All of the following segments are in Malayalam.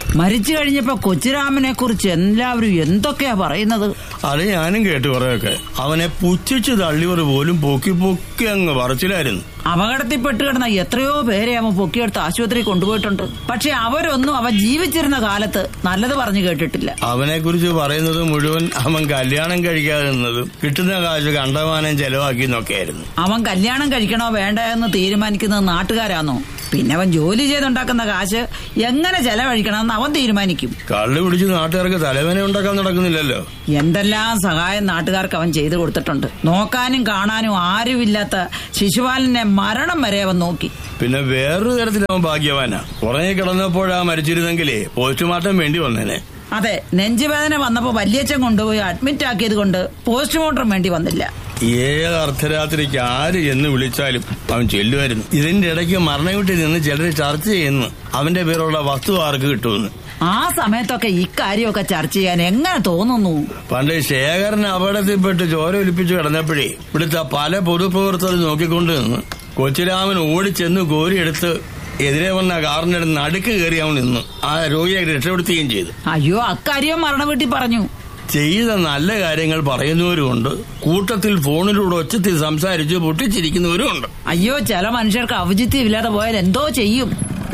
മരിച്ചു കഴിഞ്ഞപ്പോ കൊച്ചുരാമനെ കുറിച്ച് എല്ലാവരും എന്തൊക്കെയാ പറയുന്നത് അത് ഞാനും കേട്ടു കുറെയൊക്കെ അവനെ പുച്ഛിച്ച് തള്ളിയവർ പോലും പൊക്കി പൊക്കി അങ്ങ് പറച്ചിലായിരുന്നു അപകടത്തിൽപ്പെട്ട് കിടന്ന എത്രയോ പേരെ അവൻ പൊക്കിയെടുത്ത് ആശുപത്രി കൊണ്ടുപോയിട്ടുണ്ട് പക്ഷെ അവരൊന്നും അവൻ ജീവിച്ചിരുന്ന കാലത്ത് നല്ലത് പറഞ്ഞു കേട്ടിട്ടില്ല അവനെ കുറിച്ച് പറയുന്നത് മുഴുവൻ അവൻ കല്യാണം കഴിക്കാതെ നിന്നതും കിട്ടുന്ന കാശ് കണ്ടമാനം ചെലവാക്കി എന്നൊക്കെയായിരുന്നു അവൻ കല്യാണം കഴിക്കണോ വേണ്ട എന്ന് തീരുമാനിക്കുന്നത് നാട്ടുകാരാണോ പിന്നെ അവൻ ജോലി ചെയ്തുണ്ടാക്കുന്ന കാശ് എങ്ങനെ ചെലവഴിക്കണമെന്ന് അവൻ തീരുമാനിക്കും കള്ളു പിടിച്ച് നാട്ടുകാർക്ക് തലവേന ഉണ്ടാക്കാൻ നടക്കുന്നില്ലല്ലോ എന്തെല്ലാം സഹായം നാട്ടുകാർക്ക് അവൻ ചെയ്തു കൊടുത്തിട്ടുണ്ട് നോക്കാനും കാണാനും ആരുമില്ലാത്ത ശിശുപാലനെ മരണം വരെ അവൻ നോക്കി പിന്നെ വേറൊരു തരത്തിൽ അവൻ ഭാഗ്യവാനാ ഉറങ്ങി കിടന്നപ്പോഴാ മരിച്ചിരുന്നെങ്കിലേ പോസ്റ്റ്മോർട്ടം വേണ്ടി വന്നേനെ അതെ നെഞ്ചുവേദന വന്നപ്പോ വല്യച്ഛൻ കൊണ്ടുപോയി അഡ്മിറ്റ് ആക്കിയത് കൊണ്ട് പോസ്റ്റ്മോർട്ടം വേണ്ടി വന്നില്ല ഏത് അർദ്ധരാത്രിക്ക് ആര് എന്ന് വിളിച്ചാലും അവൻ ചെല്ലുമായിരുന്നു ഇതിന്റെ ഇടയ്ക്ക് മരണ വീട്ടിൽ നിന്ന് ചിലർ ചർച്ച ചെയ്യുന്നു അവന്റെ പേരുള്ള വസ്തു ആർക്ക് കിട്ടുമെന്ന് ആ സമയത്തൊക്കെ ഇക്കാര്യമൊക്കെ ചർച്ച ചെയ്യാൻ എങ്ങനെ തോന്നുന്നു പണ്ട് ശേഖരൻ അപകടത്തിൽപ്പെട്ട് ചോര ഒലിപ്പിച്ച് കിടന്നപ്പോഴേ ഇവിടുത്തെ പല പൊതുപ്രവർത്തകർ നോക്കിക്കൊണ്ട് നിന്ന് കൊച്ചിരാമൻ ഓടിച്ചെന്ന് കോരിയെടുത്ത് എതിരെ വന്ന കാറിന്റെ നടുക്ക് കയറി അവൻ നിന്നു ആ രോഗിയെ രക്ഷപ്പെടുത്തുകയും ചെയ്തു അയ്യോ അക്കാര്യം മരണ വീട്ടിൽ പറഞ്ഞു ചെയ്ത നല്ല കാര്യങ്ങൾ പറയുന്നവരുമുണ്ട് കൂട്ടത്തിൽ ഫോണിലൂടെ ഒച്ചത്തിൽ സംസാരിച്ച് പൊട്ടിച്ചിരിക്കുന്നവരുമുണ്ട് അയ്യോ ചില മനുഷ്യർക്ക് ഔചിത്യം ഇല്ലാതെ പോയാൽ എന്തോ ചെയ്യും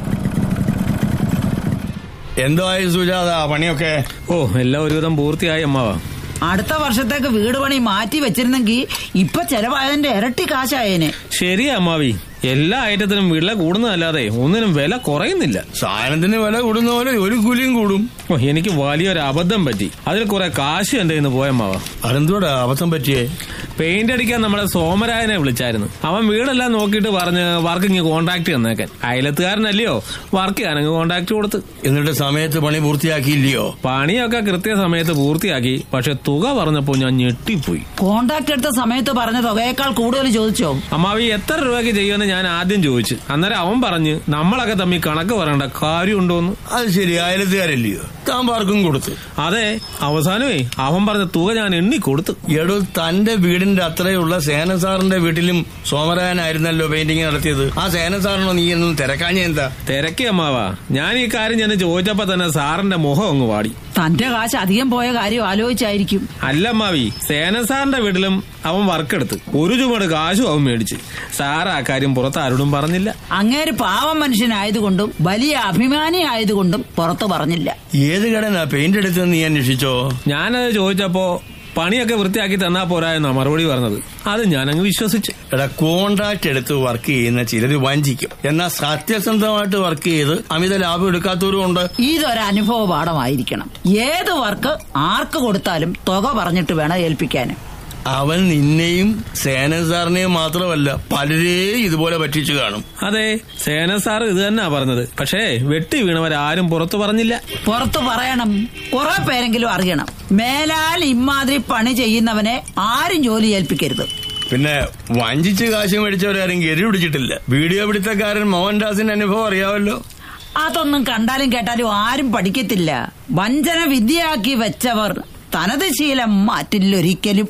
എന്തോ ആയി സുജാത പണിയൊക്കെ ഓ എല്ലാം ഒരുവിധം പൂർത്തിയായി അമ്മാവ അടുത്ത വർഷത്തേക്ക് വീട് പണി മാറ്റി വെച്ചിരുന്നെങ്കിൽ ഇപ്പൊ ചെലവായതിന്റെ ഇരട്ടി കാശായേനെ ശരിയാ അമ്മാവി എല്ലാ ഐറ്റത്തിനും വില കൂടുന്നതല്ലാതെ ഒന്നിനും വില കുറയുന്നില്ല സാധനത്തിന് വില കൂടുന്ന പോലെ ഒരു കൂലിയും കൂടും ഓ എനിക്ക് വലിയൊരു അബദ്ധം പറ്റി അതിൽ കുറെ കാശ് എന്റെ കയ്യിൽ പോയമ്മാവ അതെന്തോടാ അബദ്ധം പറ്റിയേ പെയിന്റ് അടിക്കാൻ നമ്മുടെ സോമരായനെ വിളിച്ചായിരുന്നു അവൻ വീടെല്ലാം നോക്കിയിട്ട് പറഞ്ഞ് വർക്ക് ഇങ്ങ് കോണ്ടാക്ട് തന്നേക്കാൻ അയലത്തുകാരനല്ലയോ വർക്ക് ചെയ്യാനങ്ങ് കോണ്ടാക്ട് കൊടുത്ത് എന്നിട്ട് സമയത്ത് പണി പൂർത്തിയാക്കിയില്ലയോ പണിയൊക്കെ കൃത്യസമയത്ത് പൂർത്തിയാക്കി പക്ഷെ തുക പറഞ്ഞപ്പോ ഞാൻ ഞെട്ടിപ്പോയി കോണ്ടാക്ട് എടുത്ത സമയത്ത് പറഞ്ഞ തുകയേക്കാൾ കൂടുതൽ ചോദിച്ചോ അമ്മാവി എത്ര രൂപയ്ക്ക് ചെയ്യുമെന്ന് ഞാൻ ആദ്യം ചോദിച്ചു അന്നേരം അവൻ പറഞ്ഞ് നമ്മളൊക്കെ തമ്മിൽ കണക്ക് പറയേണ്ട കാര്യമുണ്ടോന്ന് അത് ശരി അയലത്തുകാരല്ലയോ താൻ പാർക്കും കൊടുത്തു അതെ അവസാനമേ അവൻ പറഞ്ഞ തുക ഞാൻ എണ്ണി കൊടുത്തു എടോ തന്റെ വീടിന്റെ അത്രയുള്ള സേന സാറിന്റെ വീട്ടിലും സോമരായനായിരുന്നല്ലോ പെയിന്റിങ് നടത്തിയത് ആ സേന സാറിനോ നീ എന്നും തിരക്കാഞ്ഞ എന്താ തിരക്കി അമ്മാവാ ഞാൻ ഈ കാര്യം ഞാൻ ചോദിച്ചപ്പോ തന്നെ സാറിന്റെ മുഖം അങ്ങ് വാടി തന്റെ കാശ് അധികം പോയ കാര്യം ആലോചിച്ചായിരിക്കും അല്ല അമ്മാവി സേന സാറിന്റെ വീട്ടിലും അവൻ വർക്കെടുത്ത് ഒരു ചുമട് കാശും അവൻ മേടിച്ച് സാർ ആ കാര്യം പുറത്ത് ആരോടും പറഞ്ഞില്ല അങ്ങേര് പാവം മനുഷ്യനായതുകൊണ്ടും വലിയ അഭിമാനി ആയതുകൊണ്ടും പുറത്തു പറഞ്ഞില്ല ഏത് കടനാ പെയിന്റ് എടുത്തെന്ന് നീ അന്വേഷിച്ചോ ഞാനത് ചോദിച്ചപ്പോ പണിയൊക്കെ വൃത്തിയാക്കി തന്നാ പോരായെന്നാ മറുപടി പറഞ്ഞത് അത് ഞാനങ്ങ് വിശ്വസിച്ചു എടാ കോൺട്രാക്ട് എടുത്ത് വർക്ക് ചെയ്യുന്ന ചിലര് വഞ്ചിക്കും എന്നാൽ സത്യസന്ധമായിട്ട് വർക്ക് ചെയ്ത് അമിത ലാഭം എടുക്കാത്തവരും ഉണ്ട് ഇതൊരു അനുഭവ പാഠമായിരിക്കണം ഏത് വർക്ക് ആർക്ക് കൊടുത്താലും തുക പറഞ്ഞിട്ട് വേണം ഏൽപ്പിക്കാൻ അവൻ നിന്നെയും സേന സാറിനെയും മാത്രമല്ല പലരെയും ഇതുപോലെ പറ്റിച്ചു കാണും അതെ സേന സാർ ഇത് തന്നെയാ പറഞ്ഞത് പക്ഷേ വെട്ടി വീണവരാരും പുറത്തു പറഞ്ഞില്ല പുറത്തു പറയണം കുറെ പേരെങ്കിലും അറിയണം മേലാൽ ഇമാതിരി പണി ചെയ്യുന്നവനെ ആരും ജോലി ഏൽപ്പിക്കരുത് പിന്നെ വഞ്ചിച്ച് കാശ് മേടിച്ചവരാരും ഗരി പിടിച്ചിട്ടില്ല വീഡിയോ പിടുത്തക്കാരൻ മോഹൻദാസിന്റെ അനുഭവം അറിയാമല്ലോ അതൊന്നും കണ്ടാലും കേട്ടാലും ആരും പഠിക്കത്തില്ല വഞ്ചന വിദ്യയാക്കി വെച്ചവർ തനത് ശീലം മാറ്റില്ലൊരിക്കലും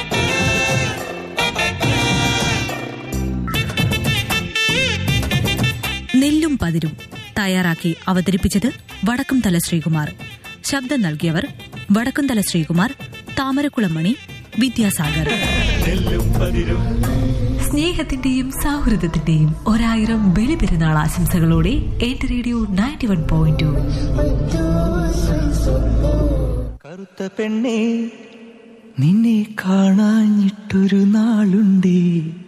നെല്ലും പതിരും തയ്യാറാക്കി അവതരിപ്പിച്ചത് വടക്കുംതല ശ്രീകുമാർ ശബ്ദം നൽകിയവർ വടക്കുംതല ശ്രീകുമാർ താമരക്കുളം മണി വിദ്യാസാഗർ സ്നേഹത്തിന്റെയും സൗഹൃദത്തിന്റെയും ഒരായിരം ബലിപെരുന്നാൾ ആശംസകളോടെ എന്റെ റേഡിയോ നയൻറ്റി വൺ പോയിന്റ് കറുത്ത പെണ്ണേ നിന്നെ കാണാഞ്ഞിട്ടൊരു നാളുണ്ടേ